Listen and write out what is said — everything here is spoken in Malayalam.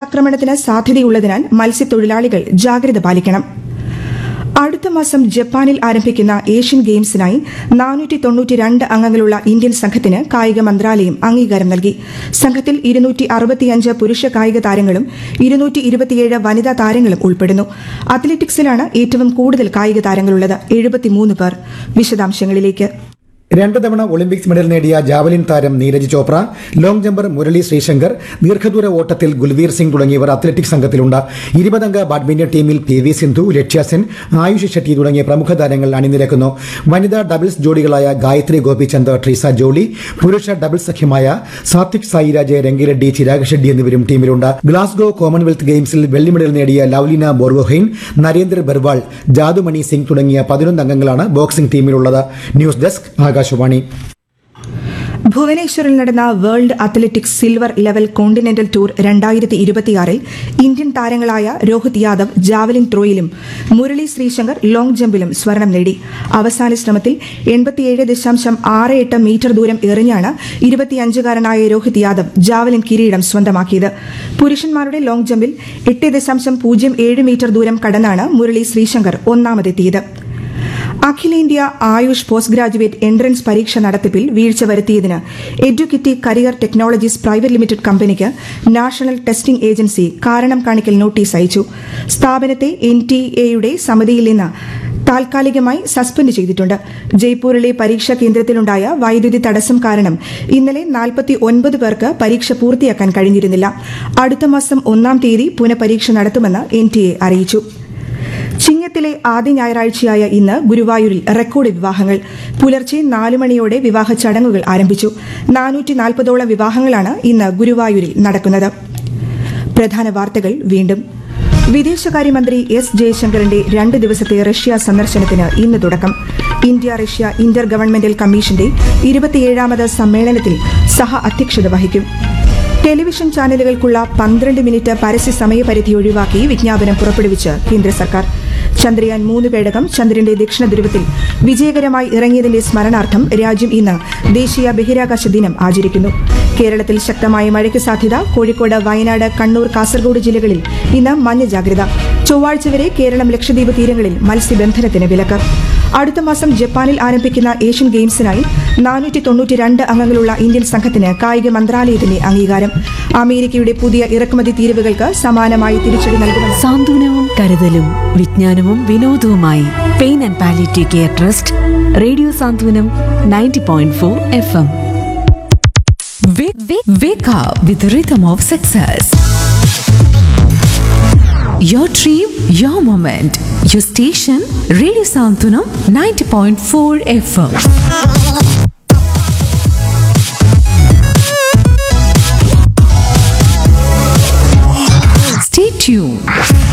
കടലാക്രമണത്തിന് സാധ്യതയുള്ളതിനാൽ മത്സ്യത്തൊഴിലാളികൾ ജാഗ്രത പാലിക്കണം അടുത്ത മാസം ജപ്പാനിൽ ആരംഭിക്കുന്ന ഏഷ്യൻ ഗെയിംസിനായി നാനൂറ്റി തൊണ്ണൂറ്റിരണ്ട് അംഗങ്ങളുള്ള ഇന്ത്യൻ സംഘത്തിന് കായിക മന്ത്രാലയം അംഗീകാരം നൽകി സംഘത്തിൽ ഇരുന്നൂറ്റി അറുപത്തിയഞ്ച് പുരുഷ കായിക താരങ്ങളും ഇരുന്നൂറ്റി ഇരുപത്തിയേഴ് വനിതാ താരങ്ങളും ഉൾപ്പെടുന്നു അത്ലറ്റിക്സിലാണ് ഏറ്റവും കൂടുതൽ കായിക താരങ്ങളുള്ളത് എഴുപത്തിമൂന്ന് പേർ വിശദാംശങ്ങളിലേക്ക് രണ്ട് തവണ ഒളിമ്പിക്സ് മെഡൽ നേടിയ ജാവലിൻ താരം നീരജ് ചോപ്ര ലോങ് ജമ്പർ മുരളി ശ്രീശങ്കർ ദീർഘദൂര ഓട്ടത്തിൽ ഗുൽവീർ സിംഗ് തുടങ്ങിയവർ അത്ലറ്റിക് സംഘത്തിലുണ്ട് ഇരുപതംഗ ബാഡ്മിന്റൺ ടീമിൽ പി വി സിന്ധു ലക്ഷ്യ സെൻ ആയുഷ് ഷെട്ടി തുടങ്ങിയ പ്രമുഖ താരങ്ങൾ അണിനിരക്കുന്നു വനിതാ ഡബിൾസ് ജോഡികളായ ഗായത്രി ഗോപിചന്ദ് ട്രീസ ജോളി പുരുഷ ഡബിൾസ് സഖ്യമായ സാത്വിക് സായിരാജ് രംഗിറെഡ്ഡി ചിരാഗ് ഷെഡ്ഡി എന്നിവരും ടീമിലുണ്ട് ഗ്ലാസ്ഗോ കോമൺവെൽത്ത് ഗെയിംസിൽ വെള്ളി മെഡൽ നേടിയ ലവ്ലിന ബോർഗോഹൈൻ നരേന്ദ്ര ബെർവാൾ ജാദുമണി സിംഗ് തുടങ്ങിയ പതിനൊന്ന് അംഗങ്ങളാണ് ബോക്സിംഗ് ടീമിലുള്ളത് ന്യൂസ് ഡെസ്ക് ആകാശവാണി ഭുവനേശ്വറിൽ നടന്ന world athletics silver level continental tour രണ്ടായിരത്തി ഇരുപത്തിയാറിൽ ഇന്ത്യൻ താരങ്ങളായ രോഹിത് യാദവ് ജാവലിൻ ത്രോയിലും മുരളി ശ്രീശങ്കർ ലോങ് ജമ്പിലും സ്വർണം നേടി അവസാന ശ്രമത്തിൽ എൺപത്തിയേഴ് ദശാംശം ആറ് എട്ട് മീറ്റർ ദൂരം എറിഞ്ഞാണ് ഇരുപത്തിയഞ്ചുകാരനായ രോഹിത് യാദവ് ജാവലിൻ കിരീടം സ്വന്തമാക്കിയത് പുരുഷന്മാരുടെ ലോങ് ജമ്പിൽ എട്ട് ദശാംശം പൂജ്യം ഏഴ് മീറ്റർ ദൂരം കടന്നാണ് മുരളി ശ്രീശങ്കർ ഒന്നാമതെത്തിയത് അഖിലേന്ത്യാ ആയുഷ് പോസ്റ്റ് ഗ്രാജുവേറ്റ് എൻട്രൻസ് പരീക്ഷ നടത്തിപ്പിൽ വീഴ്ച വരുത്തിയതിന് Edukity career technologies private limited കമ്പനിക്ക് നാഷണൽ ടെസ്റ്റിംഗ് ഏജൻസി കാരണം കാണിക്കൽ നോട്ടീസ് അയച്ചു സ്ഥാപനത്തെ എൻ ടി എയുടെ സമിതിയിൽ നിന്ന് താൽക്കാലികമായി സസ്പെൻഡ് ചെയ്തിട്ടുണ്ട് ജയ്പൂരിലെ പരീക്ഷാ കേന്ദ്രത്തിലുണ്ടായ വൈദ്യുതി തടസ്സം കാരണം ഇന്നലെ നാൽപ്പത്തി ഒൻപത് പേർക്ക് പരീക്ഷ പൂർത്തിയാക്കാൻ കഴിഞ്ഞിരുന്നില്ല അടുത്ത മാസം ഒന്നാം തീയതി പുനഃപരീക്ഷ നടത്തുമെന്ന് എൻ ടി എ അറിയിച്ചു ചിങ്ങത്തിലെ ആദ്യ ഞായറാഴ്ചയായ ഇന്ന് ഗുരുവായൂരിൽ റെക്കോർഡ് വിവാഹങ്ങൾ പുലർച്ചെ നാല് മണിയോടെ വിവാഹ ചടങ്ങുകൾ ആരംഭിച്ചു നാനൂറ്റി നാൽപ്പതോളം വിവാഹങ്ങളാണ് ഇന്ന് ഗുരുവായൂരിൽ നടക്കുന്നത് പ്രധാന വാർത്തകൾ വീണ്ടും വിദേശകാര്യമന്ത്രി എസ് ജയശങ്കറിന്റെ രണ്ട് ദിവസത്തെ റഷ്യ സന്ദർശനത്തിന് ഇന്ന് തുടക്കം ഇന്ത്യ റഷ്യ ഇന്റർ ഗവൺമെന്റൽ കമ്മീഷന്റെ ഇരുപത്തിയേഴാമത് സമ്മേളനത്തിൽ സഹ അധ്യക്ഷത വഹിക്കും ടെലിവിഷൻ ചാനലുകൾക്കുള്ള പന്ത്രണ്ട് മിനിറ്റ് പരസ്യ സമയപരിധി ഒഴിവാക്കി വിജ്ഞാപനം പുറപ്പെടുവിച്ച് കേന്ദ്ര സർക്കാർ ചന്ദ്രയാൻ മൂന്ന് പേടകം ചന്ദ്രന്റെ ദക്ഷിണ ധ്രുവത്തിൽ വിജയകരമായി ഇറങ്ങിയതിന്റെ സ്മരണാർത്ഥം രാജ്യം ഇന്ന് ദേശീയ ബഹിരാകാശ ദിനം ആചരിക്കുന്നു കേരളത്തിൽ ശക്തമായ മഴയ്ക്ക് സാധ്യത കോഴിക്കോട് വയനാട് കണ്ണൂർ കാസർഗോഡ് ജില്ലകളിൽ ഇന്ന് മഞ്ഞ ജാഗ്രത ചൊവ്വാഴ്ച വരെ കേരളം ലക്ഷദ്വീപ് തീരങ്ങളിൽ മത്സ്യബന്ധനത്തിന് വിലക്ക് അടുത്ത മാസം ജപ്പാനിൽ ആരംഭിക്കുന്ന ഏഷ്യൻ ഗെയിംസിനായി നാനൂറ്റി തൊണ്ണൂറ്റിരണ്ട് അംഗങ്ങളുള്ള ഇന്ത്യൻ സംഘത്തിന് കായിക മന്ത്രാലയത്തിന്റെ അംഗീകാരം അമേരിക്കയുടെ പുതിയ ഇറക്കുമതി തീരുവകൾക്ക് സമാനമായി തിരിച്ചടി നൽകുമെന്ന് സാന്ത്വനവും കരുതലും വിജ്ഞാനവും വിനോദവുമായി pain and palliative care trust radio Santhwanam ninety point four F M Wake up with the rhythm of success. Your dream, your moment. Your station, Radio Santunam 90.4 FM. Stay tuned.